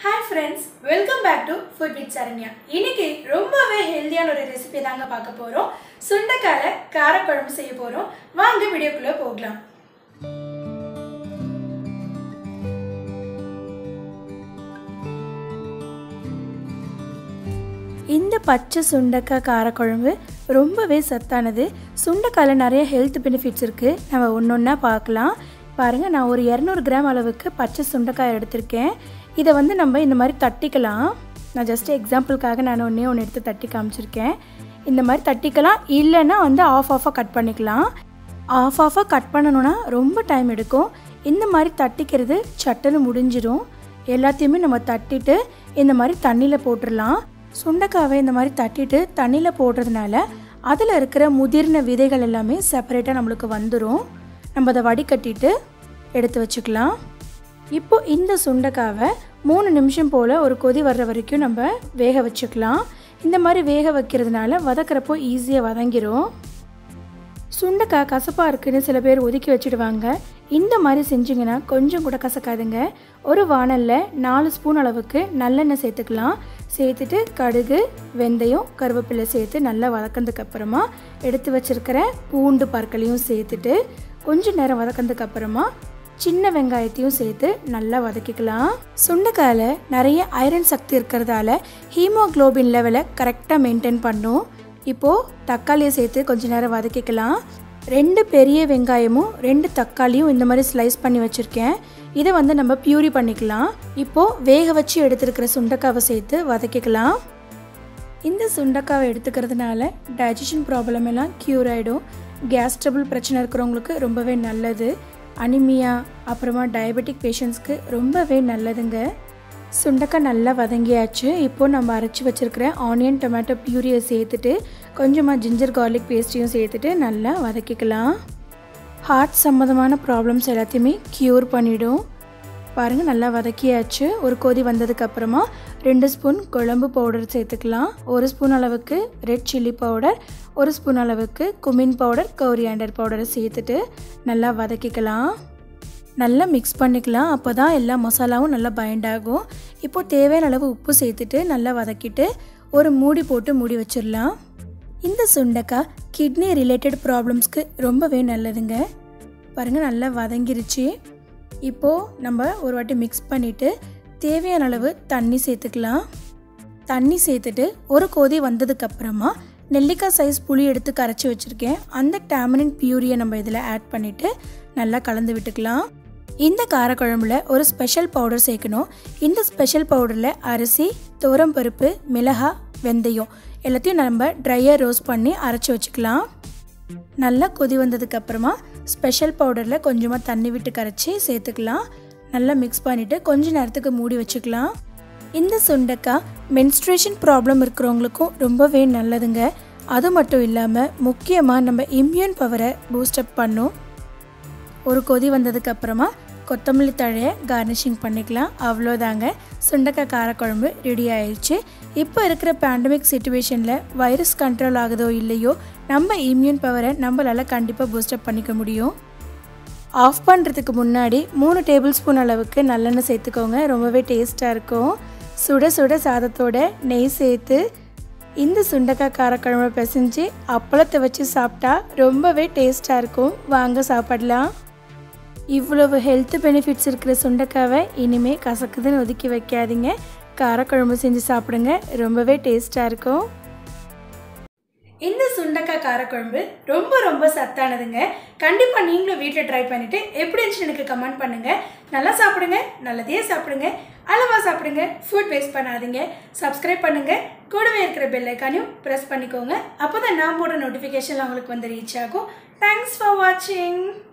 hi friends welcome back to food with Saranya இன்னைக்கு ரொம்பவே ஹெல்தியான ஒரு ரெசிபி தாங்க பார்க்க போகிறோம் சுண்டைக்கால காரக்குழம்பு செய்ய போகிறோம் வாங்க வீடியோக்குள்ளே போகலாம் இந்த பச்சை சுண்டைக்காய் காரக்குழம்பு ரொம்பவே சத்தானது சுண்டைக்காயில் நிறைய ஹெல்த் பெனிஃபிட்ஸ் இருக்குது நம்ம ஒன்று ஒன்றா பார்க்கலாம் பாருங்கள் நான் ஒரு இரநூறு கிராம் அளவுக்கு பச்சை சுண்டைக்காய் எடுத்திருக்கேன் இதை வந்து நம்ம இந்த மாதிரி தட்டிக்கலாம் நான் ஜஸ்ட் எக்ஸாம்பிளுக்காக நான் ஒன்றே ஒன்று எடுத்து தட்டி காமிச்சிருக்கேன் இந்த மாதிரி தட்டிக்கலாம் இல்லைன்னா வந்து ஆஃப் ஆஃபாக கட் பண்ணிக்கலாம் ஆஃப் ஆஃபாக கட் பண்ணணுன்னா ரொம்ப டைம் எடுக்கும் இந்த மாதிரி தட்டிக்கிறது சட்டுன்னு முடிஞ்சிடும் எல்லாத்தையுமே நம்ம தட்டிட்டு இந்த மாதிரி தண்ணியில் போட்டுடலாம் சுண்டைக்காவை இந்த மாதிரி தட்டிட்டு தண்ணியில் போடுறதுனால அதில் இருக்கிற முதிர்ந்த விதைகள் எல்லாமே செப்பரேட்டாக நம்மளுக்கு வந்துடும் நம்ம அதை வடிகட்டிட்டு எடுத்து வச்சுக்கலாம் இப்போ இந்த சுண்டைக்காவை மூணு நிமிஷம் போல் ஒரு கொதி வர்ற வரைக்கும் நம்ம வேக வச்சுக்கலாம் இந்த மாதிரி வேக வைக்கிறதுனால வதக்கிறப்போ ஈஸியாக வதங்கிரும் சுண்டைக்காய் கசப்பாக இருக்குன்னு சில பேர் ஒதுக்கி வச்சுடுவாங்க இந்த மாதிரி செஞ்சிங்கன்னா கொஞ்சம் கூட கசக்காதுங்க ஒரு வானலில் நாலு ஸ்பூன் அளவுக்கு நல்லெண்ணெய் சேர்த்துக்கலாம் சேர்த்துட்டு கடுகு வெந்தயம் கருவேப்பிலை சேர்த்து நல்லா வதக்கினதுக்கு அப்புறமா எடுத்து வச்சிருக்கிற பூண்டு பற்களையும் சேர்த்துட்டு கொஞ்சம் நேரம் வதக்கினதுக்கு அப்புறமா சின்ன வெங்காயத்தையும் சேர்த்து நல்லா வதக்கிக்கலாம் சுண்டைக்காயில் நிறைய ஐரன் சக்தி இருக்கிறதால ஹீமோக்ளோபின் லெவலை கரெக்டாக மெயின்டைன் பண்ணும் இப்போது தக்காளியை சேர்த்து கொஞ்ச நேரம் வதக்கிக்கலாம் ரெண்டு பெரிய வெங்காயமும் ரெண்டு தக்காளியும் இந்த மாதிரி ஸ்லைஸ் பண்ணி வச்சுருக்கேன் இதை வந்து நம்ம பியூரி பண்ணிக்கலாம் இப்போது வேக வச்சு எடுத்துருக்கிற சுண்டைக்காவை சேர்த்து வதக்கிக்கலாம் இந்த சுண்டைக்காவை எடுத்துக்கிறதுனால டைஜஷன் ப்ராப்ளம் எல்லாம் க்யூர் ஆகிடும் கேஸ் ட்ரபிள் பிரச்சனை இருக்கிறவங்களுக்கு ரொம்பவே நல்லது அனிமியா அப்புறமா டயபெட்டிக் பேஷண்ட்ஸ்க்கு ரொம்பவே நல்லதுங்க சுண்டக்காய் நல்லா வதங்கியாச்சு இப்போது நம்ம அரைச்சி வச்சுருக்கிற ஆனியன் டொமேட்டோ பியூரியை சேர்த்துட்டு கொஞ்சமாக ஜிஞ்சர் கார்லிக் பேஸ்ட்டையும் சேர்த்துட்டு நல்லா வதக்கிக்கலாம் ஹார்ட் சம்மந்தமான ப்ராப்ளம்ஸ் எல்லாத்தையுமே க்யூர் பண்ணிடும் பாருங்கள் நல்லா வதக்கியாச்சு ஒரு கொதி வந்ததுக்கப்புறமா ரெண்டு ஸ்பூன் குழம்பு பவுடர் சேர்த்துக்கலாம் ஒரு ஸ்பூன் அளவுக்கு ரெட் சில்லி பவுடர் ஒரு ஸ்பூன் அளவுக்கு குமின் பவுடர் கௌரியாண்டர் பவுடரை சேர்த்துட்டு நல்லா வதக்கிக்கலாம் நல்லா மிக்ஸ் பண்ணிக்கலாம் அப்போ தான் எல்லா மசாலாவும் நல்லா பைண்ட் ஆகும் இப்போது தேவையான அளவு உப்பு சேர்த்துட்டு நல்லா வதக்கிட்டு ஒரு மூடி போட்டு மூடி வச்சிடலாம் இந்த சுண்டைக்காய் கிட்னி ரிலேட்டட் ப்ராப்ளம்ஸ்க்கு ரொம்பவே நல்லதுங்க பாருங்கள் நல்லா வதங்கிருச்சு இப்போது நம்ம ஒரு வாட்டி மிக்ஸ் பண்ணிவிட்டு தேவையான அளவு தண்ணி சேர்த்துக்கலாம் தண்ணி சேர்த்துட்டு ஒரு கொதி வந்ததுக்கப்புறமா நெல்லிக்காய் சைஸ் புளி எடுத்து கரைச்சி வச்சுருக்கேன் அந்த டேமரின் பியூரியை நம்ம இதில் ஆட் பண்ணிவிட்டு நல்லா கலந்து விட்டுக்கலாம் இந்த காரக்குழம்புல ஒரு ஸ்பெஷல் பவுடர் சேர்க்கணும் இந்த ஸ்பெஷல் பவுடரில் அரிசி பருப்பு மிளகா வெந்தயம் எல்லாத்தையும் நம்ம ட்ரையாக ரோஸ்ட் பண்ணி அரைச்சி வச்சுக்கலாம் நல்லா கொதி வந்ததுக்கப்புறமா ஸ்பெஷல் பவுடரில் கொஞ்சமாக தண்ணி விட்டு கரைச்சி சேர்த்துக்கலாம் நல்லா மிக்ஸ் பண்ணிவிட்டு கொஞ்ச நேரத்துக்கு மூடி வச்சுக்கலாம் இந்த சுண்டைக்காய் மென்ஸ்ட்ரேஷன் ப்ராப்ளம் இருக்கிறவங்களுக்கும் ரொம்பவே நல்லதுங்க அது மட்டும் இல்லாமல் முக்கியமாக நம்ம இம்யூன் பவரை பூஸ்டப் பண்ணும் ஒரு கொதி வந்ததுக்கப்புறமா கொத்தமல்லி தழையை கார்னிஷிங் பண்ணிக்கலாம் அவ்வளோதாங்க சுண்டக்காய் காரக்குழம்பு ரெடி ஆயிடுச்சு இப்போ இருக்கிற பேண்டமிக் சுச்சுவேஷனில் வைரஸ் கண்ட்ரோல் ஆகுதோ இல்லையோ நம்ம இம்யூன் பவரை நம்மளால் கண்டிப்பாக பூஸ்டப் பண்ணிக்க முடியும் ஆஃப் பண்ணுறதுக்கு முன்னாடி மூணு டேபிள் ஸ்பூன் அளவுக்கு நல்லெண்ணெய் சேர்த்துக்கோங்க ரொம்பவே டேஸ்ட்டாக இருக்கும் சுட சுட சாதத்தோட நெய் சேர்த்து இந்த சுண்டக்காய் காரக்குழம்பு பிசைஞ்சு அப்பளத்தை வச்சு சாப்பிட்டா ரொம்பவே டேஸ்ட்டாக இருக்கும் வாங்க சாப்பிடலாம் இவ்வளவு ஹெல்த் பெனிஃபிட்ஸ் இருக்கிற சுண்டைக்காவை இனிமேல் கசக்குதுன்னு ஒதுக்கி வைக்காதீங்க காரக்குழம்பு செஞ்சு சாப்பிடுங்க ரொம்பவே டேஸ்ட்டாக இருக்கும் இந்த சுண்டைக்காய் காரக்குழம்பு ரொம்ப ரொம்ப சத்தானதுங்க கண்டிப்பாக நீங்களும் வீட்டில் ட்ரை பண்ணிவிட்டு எப்படி இருந்துச்சு எனக்கு கமெண்ட் பண்ணுங்கள் நல்லா சாப்பிடுங்க நல்லதே சாப்பிடுங்க அளவாக சாப்பிடுங்க ஃபுட் வேஸ்ட் பண்ணாதீங்க சப்ஸ்கிரைப் பண்ணுங்கள் கூடவே இருக்கிற பெல் ஐக்கானையும் ப்ரெஸ் பண்ணிக்கோங்க அப்போ தான் நான் போடுற நோட்டிஃபிகேஷன் உங்களுக்கு வந்து ரீச் ஆகும் தேங்க்ஸ் ஃபார் வாட்சிங்